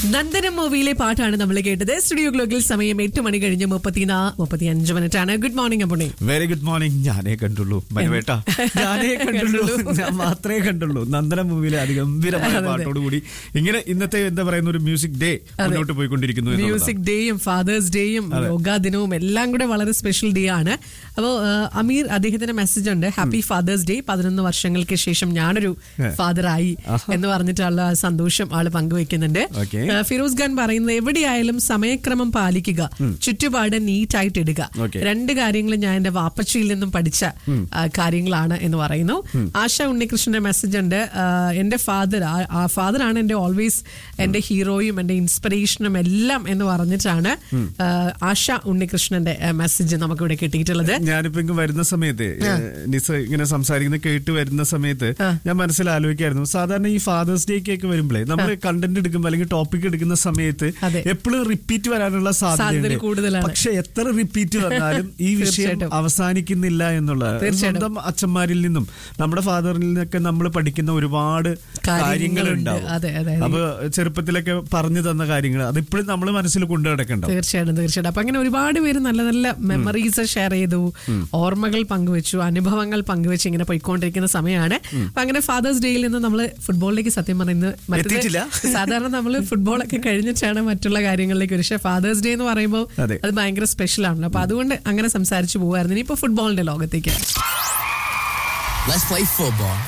നന്ദനം മൂവിയിലെ പാട്ടാണ് നമ്മൾ കേട്ടത് സ്റ്റുഡിയോ ഗ്ലോക്കിൽ സമയം എട്ട് മണി കഴിഞ്ഞ് മുപ്പത്തിനാ മുപ്പത്തി അഞ്ച് മിനിറ്റ് ആണ് good morning Appunni very good morning ഞാനേ കണ്ടുള്ളൂ മനുവേട്ട ഞാനേ കണ്ടുള്ളൂ ഞാൻ മാത്രമേ കണ്ടുള്ളൂ നന്ദന മൂവിയിലെ അതിഗംഭീരമായ പാട്ടോട് കൂടി ഇങ്ങനെ ഇന്നത്തെ എന്താ പറയുന്ന ഒരു മ്യൂസിക് ഡേ മുന്നോട്ട് പോയിക്കൊണ്ടിരിക്കുന്നു എന്നുള്ളതാണ്. മ്യൂസിക് ഡേയും ഫാദേഴ്സ് ഡേയും യോഗാ ദിനവും എല്ലാം കൂടെ വളരെ സ്പെഷ്യൽ ഡേ ആണ് അപ്പോൾ അമീർ അദ്ദേഹത്തിന്റെ മെസ്സേജ് ഉണ്ട് ഹാപ്പി ഫാദേഴ്സ് ഡേ പതിനൊന്ന് വർഷങ്ങൾക്ക് ശേഷം ഞാനൊരു ഫാദർ ആയി എന്ന് പറഞ്ഞിട്ടുള്ള ആ സന്തോഷം ആള് പങ്കുവെക്കുന്നുണ്ട് Okay. ആ, ഫിറോസ് ഖാൻ പറയുന്നത് എവിടെയായാലും സമയക്രമം പാലിക്കുക ചുറ്റുപാട് നീറ്റ് ആയിട്ട് ഇടുക Okay. രണ്ട് കാര്യങ്ങൾ ഞാൻ എന്റെ വാപ്പച്ചിയിൽ നിന്നും പഠിച്ച ആ, കാര്യങ്ങളാണ് എന്ന് പറയുന്നു ആശ ഉണ്ണികൃഷ്ണന്റെ മെസ്സേജ് ഉണ്ട് ആ, എന്റെ ഫാദർ ആ ഫാദർ ആണ് എന്റെ ഓൾവേസ് എന്റെ ഹീറോയും എന്റെ ഇൻസ്പിറേഷനും എല്ലാം എന്ന് പറഞ്ഞിട്ടാണ് ആ, ആശ ഉണ്ണികൃഷ്ണന്റെ മെസ്സേജ് നമുക്ക് ഇവിടെ കിട്ടിയിട്ടുള്ളത് ഞാനിപ്പോ ഇങ്ങ് വരുന്ന സമയത്ത് നിസ ഇങ്ങനെ സംസാരിക്കുന്ന കേട്ട് വരുന്ന സമയത്ത് ഞാൻ മനസ്സിൽ ആലോചിക്കായിരുന്നു സാധാരണ ഈ ഫാദേഴ്സ് ഡേക്ക് ഒക്കെ വരുമ്പോഴേ നമ്മൾ കണ്ടന്റ് എടുക്കുമ്പോൾ അല്ലെങ്കിൽ ടോപ്പിക് എടുക്കുന്ന സമയത്ത് അതെ. എപ്പോഴും റിപ്പീറ്റ് വരാനുള്ള സാധ്യതകൾ സാധ്യതയുണ്ട് കൂടുതലാണ്. പക്ഷെ എത്ര റിപ്പീറ്റ് വന്നാലും ഈ വിഷയം തീർച്ചയായിട്ടും. അവസാനിക്കുന്നില്ല എന്നുള്ള തീർച്ചയായിട്ടും. സ്വന്തം അച്ഛന്മാരിൽ നിന്നും നമ്മുടെ ഫാദറിൽ നിന്നൊക്കെ നമ്മൾ പഠിക്കുന്ന ഒരുപാട് കാര്യങ്ങളുണ്ട്. കാര്യങ്ങളുണ്ടാവും അതെ, അതെ, അതെ. അപ്പൊ ചെറുപ്പത്തിലൊക്കെ പറഞ്ഞു തന്ന കാര്യങ്ങൾ അതിപ്പോഴും നമ്മൾ മനസ്സിൽ കൊണ്ടു നടക്കണ്ടാവും തീർച്ചയായിട്ടും തീർച്ചയായിട്ടും അപ്പൊ അങ്ങനെ ഒരുപാട് പേര് നല്ല നല്ല മെമ്മറീസ് ഷെയർ ചെയ്തു ഓർമ്മകൾ പങ്കുവെച്ചു അനുഭവങ്ങൾ പങ്കുവെച്ച് ഇങ്ങനെ പോയിക്കൊണ്ടിരിക്കുന്ന സമയമാണ് അപ്പൊ അങ്ങനെ ഫാദേഴ്സ് ഡേയിൽ നിന്ന് നമ്മൾ ഫുട്ബോളിലേക്ക് സത്യം പറയുന്നത് മറ്റേത് എത്തിയിട്ടില്ല. സാധാരണ നമ്മൾ ഫുട്ബോളൊക്കെ കഴിഞ്ഞിട്ടാണ് മറ്റുള്ള കാര്യങ്ങളിലേക്ക് ഒരു പക്ഷേ ഫാദേഴ്സ് ഡേ എന്ന് പറയുമ്പോൾ അതെ. അത് ഭയങ്കര സ്പെഷ്യൽ ആണല്ലോ അപ്പൊ അതുകൊണ്ട് അങ്ങനെ സംസാരിച്ചു പോകുമായിരുന്നു ഇനിയിപ്പോ ഫുട്ബോളിന്റെ ലോകത്തേക്ക് Let's play football.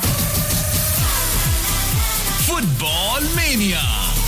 Football Mania.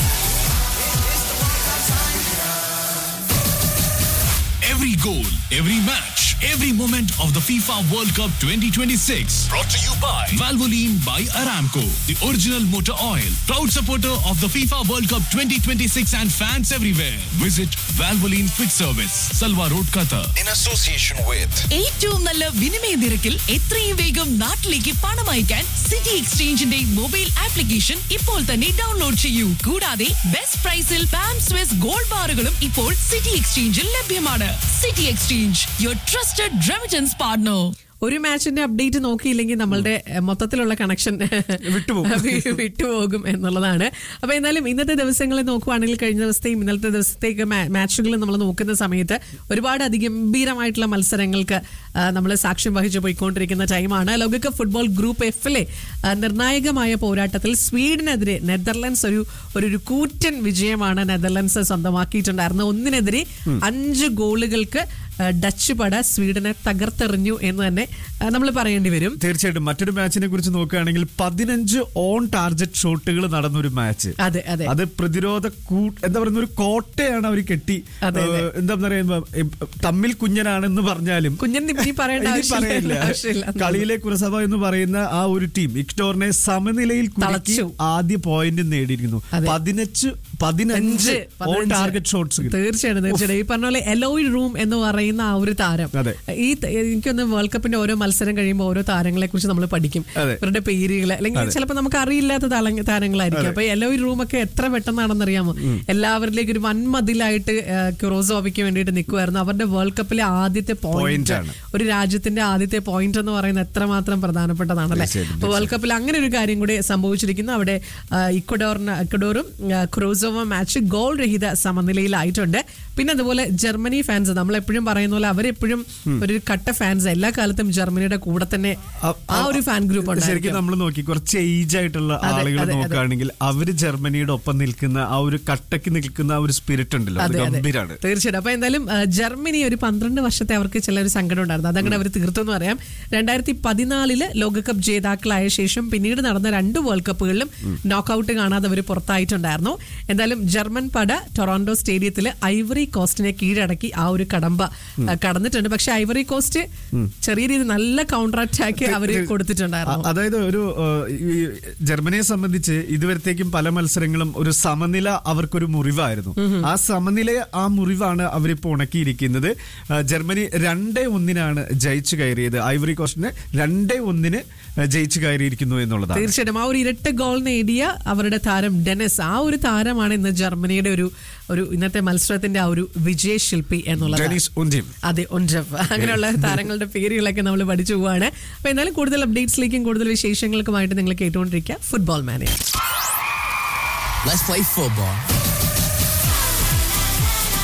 Every goal, every match, every moment of the FIFA World Cup 2026. Brought to you by Valvoline by Aramco, the original motor oil. Proud supporter of the FIFA World Cup 2026 and fans everywhere. Visit Valvoline Quick Service, Salwa Road, Qatar. in association with ഏറ്റവും നല്ല വിനിമയ നിരക്കിൽ എത്രയും വേഗം നാട്ടിലേക്ക് പണം അയക്കാൻ city എക്സ്ചേഞ്ചിന്റെ mobile application ഇപ്പോൾ തന്നെ ഡൗൺലോഡ് ചെയ്യൂ കൂടാതെ ബെസ്റ്റ് പ്രൈസിൽ പാം സ്വിസ് ഗോൾഡ് ബാറുകളും ഇപ്പോൾ സിറ്റി എക്സ്ചേഞ്ചിൽ ലഭ്യമാണ് city exchange your trusted remittance partner ഒരു മാച്ചിന്റെ അപ്ഡേറ്റ് നോക്കിയില്ലെങ്കിൽ നമ്മളുടെ എഹ്, മൊത്തത്തിലുള്ള കണക്ഷൻ വിട്ടുപോകും. വിട്ടുപോകും എന്നുള്ളതാണ് അപ്പൊ എന്നാലും ഇന്നത്തെ ദിവസങ്ങളിൽ നോക്കുവാണെങ്കിൽ കഴിഞ്ഞ ദിവസത്തെയും ഇന്നലത്തെ ദിവസത്തേക്ക് മാച്ചുകൾ നമ്മൾ നോക്കുന്ന സമയത്ത് ഒരുപാട് അതിഗംഭീരമായിട്ടുള്ള മത്സരങ്ങൾക്ക് നമ്മൾ സാക്ഷ്യം വഹിച്ചു പോയിക്കൊണ്ടിരിക്കുന്ന ടൈമാണ് ലോകകപ്പ് ഫുട്ബോൾ ഗ്രൂപ്പ് എഫിലെ ആ, നിർണായകമായ പോരാട്ടത്തിൽ സ്വീഡനെതിരെ നെതർലൻഡ്സ് ഒരു ഒരു ഒരു കൂറ്റൻ വിജയമാണ് നെതർലൻഡ്സ് സ്വന്തമാക്കിയിട്ടുണ്ടായിരുന്നത് ഒന്നിനെതിരെ അഞ്ച് ഗോളുകൾക്ക് ആ, ഡച്ച് പട സ്വീഡനെ തകർത്തെറിഞ്ഞു എന്ന് തന്നെ നമ്മൾ പറയേണ്ടി വരും തീർച്ചയായിട്ടും മറ്റൊരു മാച്ചിനെ കുറിച്ച് നോക്കുകയാണെങ്കിൽ പതിനഞ്ച് ഓൺ ടാർജറ്റ് ഷോട്ടുകൾ നടന്ന ഒരു മാച്ച് അതെ അതെ അത് പ്രതിരോധ കൂ- എന്താ പറയുന്ന ഒരു കോട്ടയാണ് അവർ കെട്ടി അതെ, അതെ. ഏഹ്, എന്താ പറയുമ്പോ ഏഹ്, തമ്മിൽ കുഞ്ഞനാണെന്ന് പറഞ്ഞാലും കുഞ്ഞൻ ഇനി പറയേണ്ട ഇനി ആവശ്യമില്ല. പറയില്ല ആവശ്യമില്ല. കളിയിലെ കുരസഭ എന്ന് പറയുന്ന ആ ഒരു ടീം ഇക്ടോറിനെ സമനിലയിൽ കുലുക്കി തളച്ചു. ആദ്യ പോയിന്റ് നേടിയിരിക്കുന്നു അതെ. പതിനഞ്ച് പതിനഞ്ച് ഓൺ പതിനഞ്ച്. ടാർഗറ്റ് ഷോട്ട്സ് തീർച്ചയായിട്ടും തീർച്ചയായിട്ടും ഈ പറഞ്ഞ പോലെ എലോയ് റൂം എന്ന് പറയുന്ന ആ ഒരു താരം അതെ. ഈ ത- എനിക്കൊന്ന് വേൾഡ് കപ്പിന്റെ ഓരോ മത്സരം കഴിയുമ്പോൾ ഓരോ താരങ്ങളെ കുറിച്ച് നമ്മൾ പഠിക്കും അതെ. ഇവരുടെ പേരുകൾ അല്ലെങ്കിൽ ചിലപ്പോൾ നമുക്ക് അറിയില്ലാത്ത താള- താരങ്ങളായിരിക്കും അപ്പൊ എലോയ് റൂം ഒക്കെ എത്ര പെട്ടെന്നാണെന്ന് അറിയാമോ എല്ലാവരിലേക്ക് ഒരു വൻമതിലായിട്ട് ക്യൂറോസോബിക്ക് വേണ്ടിയിട്ട് നിൽക്കുമായിരുന്നു അവരുടെ വേൾഡ് കപ്പിലെ ആദ്യത്തെ Point പോയിന്റ് ആണ്. ഒരു രാജ്യത്തിന്റെ ആദ്യത്തെ പോയിന്റ് എന്ന് പറയുന്നത് എത്രമാത്രം പ്രധാനപ്പെട്ടതാണല്ലേ തീർച്ചയായിട്ടും, അപ്പൊ വേൾഡ് കപ്പിൽ അങ്ങനെ ഒരു കാര്യം കൂടി സംഭവിച്ചിരിക്കുന്നു അവിടെ ആ, ഇക്വഡോറിന് ഇക്വഡോറും ആ, ക്രൂസോവ മാച്ച് ഗോൾ രഹിത സമനിലയിലായിട്ടുണ്ട് പിന്നെ അതുപോലെ ജർമ്മനി ഫാൻസ് നമ്മൾ എപ്പോഴും പറയുന്ന പോലെ അവരെപ്പോഴും ഒരു കട്ട ഫാൻസ് എല്ലാ കാലത്തും ജർമ്മനിയുടെ കൂടെ തന്നെ ആ ഒരു ഫാൻ ഗ്രൂപ്പ് ശരിക്കും നമ്മൾ നോക്കി കുറച്ച് ഏജ് ആയിട്ടുള്ള അതെ, ആളുകൾ അതെ, അതെ. നോക്കുകയാണെങ്കിൽ അവര് ജർമ്മനിയുടെ ഒപ്പം നിൽക്കുന്ന ആ ഒരു കട്ടക്ക് നിൽക്കുന്ന ആ ഒരു സ്പിരിറ്റ് ഉണ്ടല്ലോ അത് അതെ അതെ ഗംഭീരാണ് തീർച്ചയായിട്ടും അപ്പൊ എന്തായാലും ആ, ജർമ്മനി ഒരു പന്ത്രണ്ട് വർഷത്തെ അവർക്ക് ചില ഒരു സങ്കടം ഉണ്ടായിരുന്നു അതങ്ങനെ അവർ തീർത്തു എന്ന് പറയാം രണ്ടായിരത്തി പതിനാലില് ലോകകപ്പ് ജേതാക്കളായ ശേഷം പിന്നീട് നടന്ന രണ്ട് വേൾഡ് കപ്പുകളിലും നോക്കൌട്ട് കാണാതെ അവർ പുറത്തായിട്ടുണ്ടായിരുന്നു എന്തായാലും ജർമ്മൻ പട ടൊറോണ്ടോ സ്റ്റേഡിയത്തിൽ ഐവറി കോസ്റ്റിനെ കീഴടക്കി ആ ഒരു കടമ്പ ആ, കടന്നിട്ടുണ്ട് പക്ഷെ ഐവറി കോസ്റ്റ് ചെറിയ രീതിയിൽ നല്ല കൗണ്ടർ അറ്റാക്ക് അവർ കൊടുത്തിട്ടുണ്ടായിരുന്നു അ- അതായത് ഒരു ഏഹ്, ഈ ജർമ്മനിയെ സംബന്ധിച്ച് ഇതുവരത്തേക്കും പല മത്സരങ്ങളും ഒരു സമനില അവർക്കൊരു മുറിവായിരുന്നു ആ സമനില ആ മുറിവാണ് അവരിപ്പോ ഉണക്കിയിരിക്കുന്നത് ആ, ജർമ്മനി രണ്ടേ ഒന്നിനാണ് ജയിച്ചു കയറിയത് ഐവറി കോസ്റ്റിനെ രണ്ടേ ഒന്നിന് ജയിച്ചു കയറിയിരിക്കുന്നു എന്നുള്ളതാണ് തീർച്ചയായിട്ടും ആ ഒരു ഇരട്ട ഗോൾ നേടിയ അവരുടെ താരം ഡെനിസ് ആ ഒരു താരമാണ് ഇന്ന് ജർമ്മനിയുടെ ഒരു ഒരു ഇന്നത്തെ മത്സരത്തിന്റെ ആ ഒരു വിജയശില്പി എന്നുള്ളത് ഡെനിസ് ഉന്തിം അതെ ഒൻജഫ് അങ്ങനെയുള്ള താരങ്ങളുടെ പേരുകളൊക്കെ നമ്മൾ പഠിച്ചു പോവാണ് അപ്പൊ എന്നാലും കൂടുതൽ അപ്ഡേറ്റ്സിലേക്കും കൂടുതൽ വിശേഷങ്ങൾക്കുമായിട്ട് നിങ്ങൾ കേട്ടുകൊണ്ടിരിക്കുക football manage Let's play football.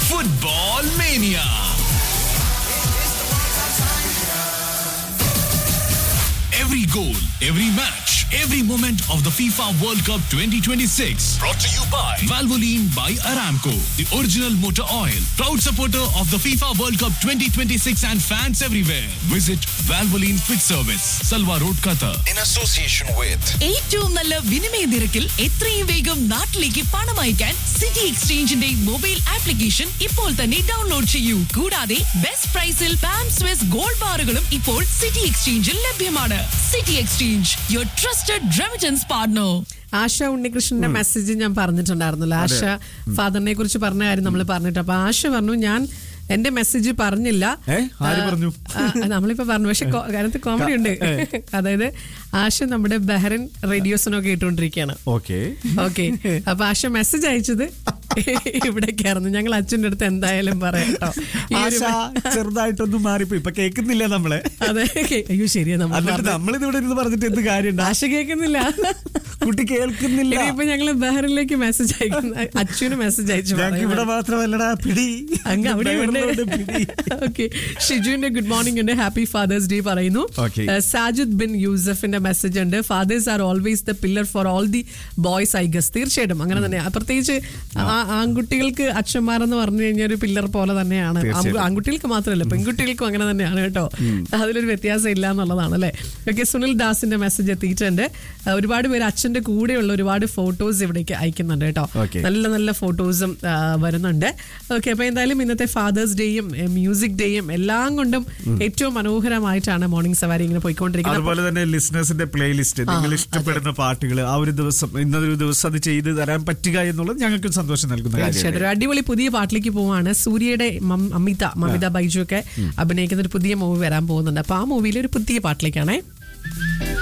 Football Mania. Every goal, every match, every moment of the FIFA World Cup 2026. Brought to you by Valvoline by Aramco, the original motor oil. Proud supporter of the FIFA World Cup 2026 and fans everywhere. Visit Valvoline Quick Service, Salwa Road, Qatar. in association with ഏറ്റവും നല്ല വിനിമയ നിരക്കിൽ എത്രയും വേഗം നാട്ടിലേക്ക് പണം അയക്കാൻ city എക്സ്ചേഞ്ചിന്റെ mobile application ഇപ്പോൾ തന്നെ ഡൗൺലോഡ് ചെയ്യൂ കൂടാതെ ബെസ്റ്റ് പ്രൈസിൽ പാം സ്വിസ് ഗോൾഡ് ബാറുകളും ഇപ്പോൾ സിറ്റി എക്സ്ചേഞ്ചിൽ ലഭ്യമാണ് city exchange your trusted remittance partner Asha ഉണ്ണികൃഷ്ണന്റെ മെസ്സേജ് ഞാൻ പറഞ്ഞിട്ടുണ്ടായിരുന്നല്ലോ ആശ ഫാദറിനെ കുറിച്ച് പറഞ്ഞ കാര്യം നമ്മൾ പറഞ്ഞിട്ട് അപ്പൊ ആശ പറഞ്ഞു ഞാൻ എന്റെ മെസ്സേജ് പറഞ്ഞില്ല ഏ? ആര് ആ, പറഞ്ഞു? ആ, നമ്മളിപ്പോ പറഞ്ഞു പക്ഷെ കൊ- അതിനകത്ത് കോമഡി ഉണ്ട് അതായത് ആശ നമ്മുടെ ബഹ്റൻ റേഡിയോസിനോ കേട്ടുകൊണ്ടിരിക്കുകയാണ് ഓക്കെ ഓക്കെ അപ്പൊ ആശ മെസ്സേജ് അയച്ചത് ഇവിടേക്കായിരുന്നു ഞങ്ങൾ അച്ഛൻ്റെ അടുത്ത് എന്തായാലും പറയാം കേട്ടോ ഈ ഒരു ആശ ചെറുതായിട്ടൊന്നും മാറിപ്പോയി ഇപ്പൊ കേൾക്കുന്നില്ല നമ്മളെ അതെ അയ്യോ ശരിയാ നമ്മൾ എന്നിട്ട് പറഞ്ഞത്. നമ്മളിത് ഇവിടെ ഇരുന്ന് പറഞ്ഞിട്ട് എന്ത് കാര്യമുണ്ട് ആശ കേൾക്കുന്നില്ല കുട്ടി കേൾക്കുന്നില്ല ഇനിയിപ്പോ ഞങ്ങള് ബഹ്റിനിലേക്ക് മെസ്സേജ് അയക്കുന്ന അച്ഛന് മെസ്സേജ് അയച്ചു ഞങ്ങൾക്ക് ഇവിടെ മാത്രമല്ലടാ പിടി അങ്ങ് അവിടെ ബഹറിനോട് പിടി ഓക്കെ ഷിജുവിന്റെ ഗുഡ് മോർണിംഗ് ഉണ്ട് ഹാപ്പി ഫാദേഴ്സ് ഡേ പറയുന്നു Okay. Uh, സാജിദ് ബിൻ യൂസഫിന്റെ മെസ്സേജ് ഉണ്ട് fathers are always the pillar for all the boys I guess തീർച്ചയായിട്ടും അങ്ങനെ തന്നെ പ്രത്യേകിച്ച് ആ- ആൺകുട്ടികൾക്ക് അച്ഛന്മാരെന്ന് പറഞ്ഞു കഴിഞ്ഞാൽ ഒരു പില്ലർ പോലെ തന്നെയാണ് തീർച്ചയായിട്ടും. ആൺകുട്ടികൾക്ക് മാത്രമല്ല പെൺകുട്ടികൾക്കും അങ്ങനെ തന്നെയാണ് കേട്ടോ അതിലൊരു വ്യത്യാസം ഇല്ല എന്നുള്ളതാണ് അല്ലേ ഓക്കെ സുനിൽ ദാസിന്റെ മെസ്സേജ് എത്തിയിട്ടുണ്ട് Uh, ഒരുപാട് പേര് അച്ഛന്റെ കൂടെയുള്ള ഒരുപാട് ഫോട്ടോസ് ഇവിടേക്ക് അയക്കുന്നുണ്ട് കേട്ടോ Okay. നല്ല നല്ല ഫോട്ടോസും ആ, വരുന്നുണ്ട് ഓക്കെ അപ്പൊ എന്തായാലും ഇന്നത്തെ ഫാദേഴ്സ് ഡേയും മ്യൂസിക് ഡേയും എല്ലാം കൊണ്ടും ഏറ്റവും മനോഹരമായിട്ടാണ് മോർണിംഗ് സവാരി ഇങ്ങനെ പോയിക്കൊണ്ടിരിക്കുന്നത് അതുപോലെ തന്നെ ലിസണേഴ്സിന്റെ പ്ലേലിസ്റ്റ് നിങ്ങൾ ഇഷ്ടപ്പെടുന്ന പാട്ടുകൾ ആ ഒരു ദിവസം ഇന്നൊരു ദിവസം അത് ചെയ്ത് തരാൻ പറ്റുക എന്നുള്ളത് ഞങ്ങൾക്ക് സന്തോഷം നൽകുന്ന തീർച്ചയായിട്ടും കാര്യമാണ് ഒരു അടിപൊളി പുതിയ പാട്ടിലേക്ക് പോവാണ് സൂര്യയുടെ മം- അമിത മമിത ബൈജു ഒക്കെ അഭിനയിക്കുന്ന ഒരു പുതിയ മൂവി വരാൻ പോകുന്നുണ്ട് അപ്പൊ ആ മൂവിയിൽ ഒരു പുതിയ പാട്ടിലേക്കാണേ